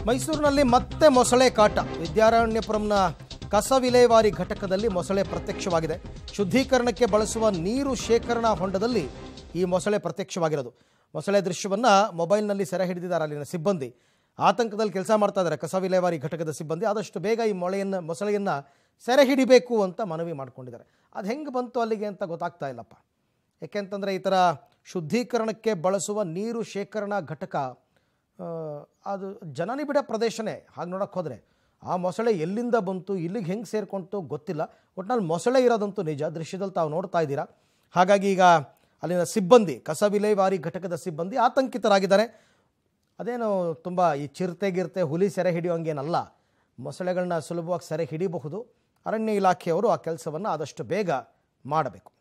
ಮೈಸೂರಿನಲ್ಲಿ ಮತ್ತೆ ಮೊಸಳೆ ಕಾಟ ವಿದ್ಯಾರಣ್ಯಪುರಂನ ಕಸ ವಿಲೇವಾರಿ ಘಟಕದಲ್ಲಿ ಮೊಸಳೆ ಪ್ರತ್ಯಕ್ಷವಾಗಿದೆ ಶುದ್ಧೀಕರಣಕ್ಕೆ ಬಳಸುವ ನೀರು ಶೇಖರಣಾ ಹೊಂಡದಲ್ಲಿ ಈ ಮೊಸಳೆ ಪ್ರತ್ಯಕ್ಷವಾಗಿರೋದು ಮೊಸಳೆ ದೃಶ್ಯವನ್ನ ಮೊಬೈಲ್ನಲ್ಲಿ ಸೆರೆ ಹಿಡಿದಿದ್ದಾರೆ ಅಲ್ಲಿನ ಸಿಬ್ಬಂದಿ ಆತಂಕದಲ್ಲಿ ಕೆಲಸ ಮಾಡ್ತಾ ಇದ್ದಾರೆ ಕಸ ವಿಲೇವಾರಿ ಘಟಕದ ಸಿಬ್ಬಂದಿ ಆದಷ್ಟು ಬೇಗ ಈ ಮೊಳೆಯನ್ನು ಮೊಸಳೆಯನ್ನ ಸೆರೆ ಹಿಡಿಬೇಕು ಅಂತ ಮನವಿ ಮಾಡ್ಕೊಂಡಿದ್ದಾರೆ ಅದು ಹೆಂಗೆ ಬಂತು ಅಲ್ಲಿಗೆ ಅಂತ ಗೊತ್ತಾಗ್ತಾ ಇಲ್ಲಪ್ಪ ಯಾಕೆಂತಂದರೆ ಈ ಥರ ಶುದ್ಧೀಕರಣಕ್ಕೆ ಬಳಸುವ ನೀರು ಶೇಖರಣಾ ಘಟಕ ಆ, ಅದು ಜನನಿಬಿಡ ಪ್ರದೇಶನೇ ಹಾಗೆ ನೋಡೋಕ್ಕೆ ಹೋದರೆ ಆ ಮೊಸಳೆ ಎಲ್ಲಿಂದ ಬಂತು ಇಲ್ಲಿಗೆ ಹೆಂಗೆ ಸೇರ್ಕೊಂತು ಗೊತ್ತಿಲ್ಲ ಒಟ್ನಲ್ಲಿ ಮೊಸಳೆ ಇರೋದಂತೂ ನಿಜ ದೃಶ್ಯದಲ್ಲಿ ತಾವು ನೋಡ್ತಾ ಇದ್ದೀರಾ ಹಾಗಾಗಿ ಈಗ ಅಲ್ಲಿನ ಸಿಬ್ಬಂದಿ ಕಸ ವಿಲೇವಾರಿ ಘಟಕದ ಸಿಬ್ಬಂದಿ ಆತಂಕಿತರಾಗಿದ್ದಾರೆ ಅದೇನು ತುಂಬ ಈ ಚಿರತೆ ಗಿರ್ತೆ ಹುಲಿ ಸೆರೆ ಹಿಡಿಯೋಂಗೇನಲ್ಲ ಮೊಸಳೆಗಳನ್ನ ಸುಲಭವಾಗಿ ಸೆರೆ ಹಿಡಿಯಬಹುದು ಅರಣ್ಯ ಇಲಾಖೆಯವರು ಆ ಕೆಲಸವನ್ನು ಆದಷ್ಟು ಬೇಗ ಮಾಡಬೇಕು